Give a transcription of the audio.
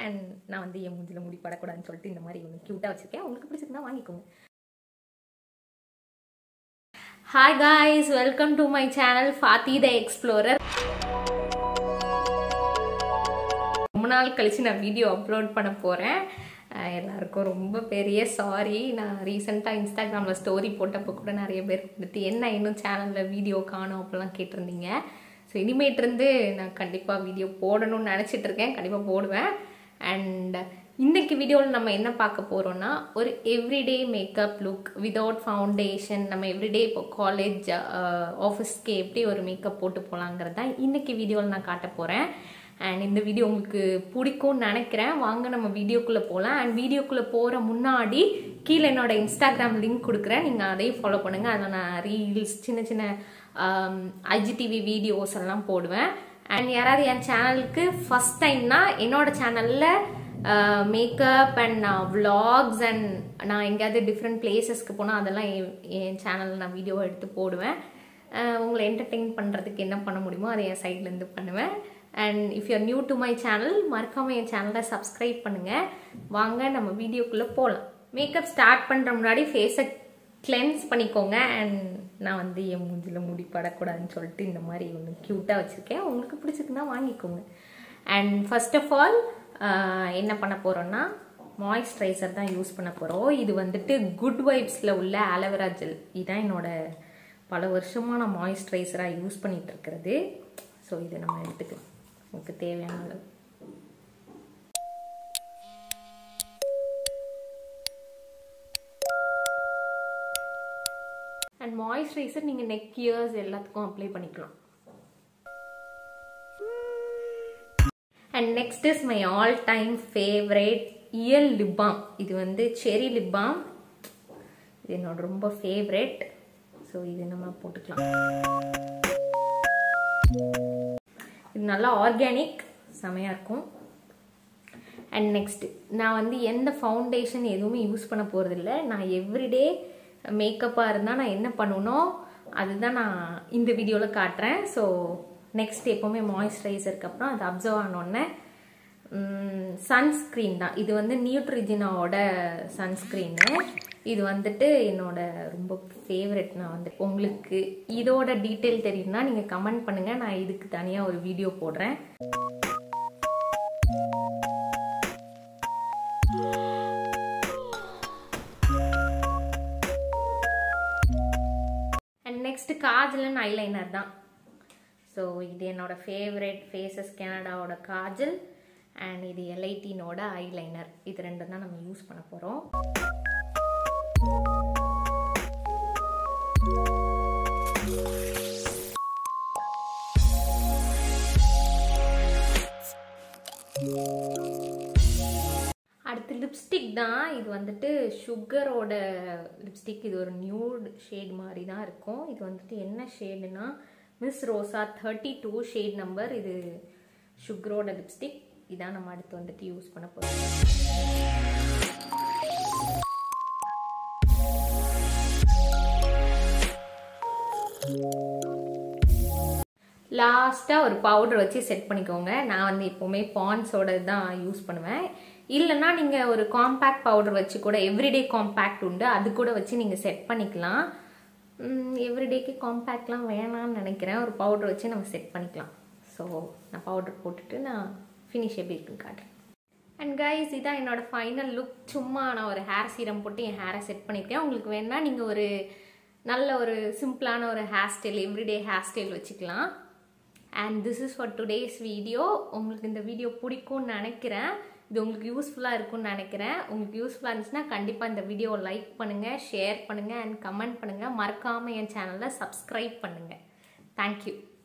and நான் வந்து என் மூஞ்சில முடி படக்கூடாதுன்னு சொல்லிட்டு இந்த மாதிரி ஒன்று க்யூட்டாக வச்சுருக்கேன் உங்களுக்கு பிடிச்சிருந்தா வாங்கிக்கோங்க hi guys welcome to my channel Fathi the explorer ரொம்ப நாள் கழிச்சு நான் வீடியோ அப்லோட் பண்ண போகிறேன் எல்லாருக்கும் ரொம்ப பெரிய சாரி நான் ரீசெண்டாக இன்ஸ்டாகிராமில் ஸ்டோரி போட்டப்போ கூட நிறைய பேர் வந்துட்டு என்ன இன்னும் சேனலில் வீடியோ காணும் அப்படிலாம் கேட்டிருந்தீங்க ஸோ இனிமேட்டிருந்து நான் கண்டிப்பாக வீடியோ போடணும்னு நினச்சிட்டு இருக்கேன் கண்டிப்பாக போடுவேன் அண்ட் இன்னைக்கு வீடியோவில் நம்ம என்ன பார்க்க போகிறோம்னா ஒரு everyday makeup look without foundation நம்ம எவ்ரிடே இப்போ காலேஜ் ஆஃபீஸ்க்கு எப்படி ஒரு மேக்கப் போட்டு போகலாங்கிறது தான் இன்னைக்கு வீடியோவில் நான் காட்ட போகிறேன் அண்ட் இந்த வீடியோ உங்களுக்கு பிடிக்கும்னு நினைக்கிறேன் வாங்க நம்ம வீடியோக்குள்ளே போகலாம் அண்ட் வீடியோக்குள்ளே போகிற முன்னாடி கீழே என்னோட இன்ஸ்டாகிராம் லிங்க் கொடுக்குறேன் நீங்கள் அதையும் ஃபாலோ பண்ணுங்கள் அதில் நான் ரீல்ஸ் சின்ன சின்ன ஐஜிடிவி வீடியோஸ் எல்லாம் போடுவேன் அண்ட் யாராவது என் சேனலுக்கு ஃபஸ்ட் டைம்னா என்னோட சேனலில் மேக்கப் அண்ட் விலாக்ஸ் அண்ட் நான் எங்கேயாவது டிஃப்ரெண்ட் பிளேசஸ்க்கு போனால் அதெல்லாம் என் சேனலில் நான் வீடியோ எடுத்து போடுவேன் உங்களை என்டர்டெயின் பண்ணுறதுக்கு என்ன பண்ண முடியுமோ அதை என் சைட்லேருந்து பண்ணுவேன் and if you're new to my channel மறக்காமல் என் சேனலை சப்ஸ்கிரைப் பண்ணுங்கள் வாங்க நம்ம வீடியோக்குள்ளே போகலாம் மேக்கப் ஸ்டார்ட் பண்ணுற முன்னாடி ஃபேஸை கிளென்ஸ் பண்ணிக்கோங்க அண்ட் நான் வந்து என் மூஞ்சில் முடி படக்கூடாதுன்னு சொல்லிட்டு இந்த மாதிரி ஒன்று க்யூட்டாக வச்சுருக்கேன் உங்களுக்கு பிடிச்சிருக்குன்னா வாங்கிக்கோங்க அண்ட் ஃபர்ஸ்ட் ஆஃப் ஆல் என்ன பண்ண போகிறோன்னா மாய்ஸ்சரைசர் தான் யூஸ் பண்ண போகிறோம் இது வந்துட்டு குட் வைப்ஸில் உள்ள ஆலோவேரா ஜெல் இதுதான் என்னோட பல வருஷமாக நான் மாய்ஸ்சரைசராக யூஸ் பண்ணிகிட்டு இருக்கிறது ஸோ இதை நம்ம எடுத்துக்கலாம் நமக்கு தேவையான அளவு அண்ட் மாய்ஸ்சரைசர் நீங்கள் நெக் இயர்ஸ் எல்லாத்துக்கும் அப்ளை பண்ணிக்கலாம் and next is my all time favourite இயல் லிப்பாம் இது வந்து செரி லிப்பாம் இது என்னோட ரொம்ப ஃபேவரேட் ஸோ இது நம்ம போட்டுக்கலாம் இது நல்லா ஆர்கானிக் செமையாக இருக்கும் அண்ட் நெக்ஸ்ட் நான் வந்து எந்த ஃபவுண்டேஷன் எதுவுமே யூஸ் பண்ண போகிறதில்ல நான் எவ்ரிடே மேக்கப்பாக இருந்தால் நான் என்ன பண்ணணும் அதுதான் நான் இந்த வீடியோவில் காட்டுறேன் ஸோ நெக்ஸ்ட் எப்போவுமே மாய்ஸ்சரைசருக்கு அப்புறம் அது அப்சர்வ் ஆனோடனே சன்ஸ்க்ரீன் தான் இது வந்து நியூட்ரிஜினாவோட சன்ஸ்க்ரீனு இது வந்துட்டு என்னோட ரொம்ப ஃபேவரெட் நான் வந்து உங்களுக்கு இதோட டீட்டெயில் தெரியும்னா நீங்கள் கமெண்ட் பண்ணுங்கள் நான் இதுக்கு தனியாக ஒரு வீடியோ போடுறேன் அண்ட் நெக்ஸ்ட் காஜலன் ஐலைனர் தான் ஸோ இது என்னோட ஃபேவரெட் ஃபேஸஸ் கனடாவோட காஜல் அண்ட் இது எல்ஐடினோட ஐலைனர் இது ரெண்டும் தான் நம்ம யூஸ் பண்ண போகிறோம் அடுத்து லிப்ஸ்டிக் தான் இது வந்துட்டு சுகரோட லிப்ஸ்டிக் இது ஒரு நியூட் ஷேட் மாதிரி தான் இருக்கும் இது வந்துட்டு என்ன ஷேடுனா miss Rosa thirty two shade number இது சுகரோட லிப்ஸ்டிக் இதான் நம்ம அடுத்து வந்துட்டு யூஸ் பண்ண போகிறோம் லாஸ்ட்டாக ஒரு பவுடர் வச்சு செட் பண்ணிக்கோங்க நான் வந்து எப்போவுமே பான்ஸோட தான் யூஸ் பண்ணுவேன் இல்லைன்னா நீங்கள் ஒரு காம்பேக்ட் பவுடர் வச்சு கூட எவ்ரிடே காம்பேக்ட் உண்டு அது கூட வச்சு நீங்கள் செட் பண்ணிக்கலாம் எவ்ரிடேக்கு காம்பேக்ட்லாம் வேணாம்னு நினைக்கிறேன் ஒரு பவுடர் வச்சு நம்ம செட் பண்ணிக்கலாம் ஸோ நான் பவுடர் போட்டுட்டு நான் ஃபினிஷ் எப்படி இருக்குன்னு காட்டுறேன் அண்ட் கைஸ் இதான் என்னோட ஃபைனல் லுக் சும்மா நான் ஒரு ஹேர் சீரம் போட்டு என் ஹேரை செட் பண்ணியிருக்கேன் உங்களுக்கு வேணால் நீங்கள் ஒரு நல்ல ஒரு சிம்பிளான ஒரு hair style everyday hair style வச்சுக்கலாம் and this is for today's video உங்களுக்கு இந்த வீடியோ பிடிக்கும்னு நினைக்கிறேன் இது உங்களுக்கு யூஸ்ஃபுல்லாக இருக்கும்னு நினைக்கிறேன் உங்களுக்கு யூஸ்ஃபுல்லாக இருந்துச்சுன்னா கண்டிப்பாக இந்த வீடியோவை லைக் பண்ணுங்கள் ஷேர் பண்ணுங்கள் அண்ட் கமெண்ட் பண்ணுங்கள் மறக்காமல் என் சேனலை சப்ஸ்கிரைப் பண்ணுங்கள் தேங்க்யூ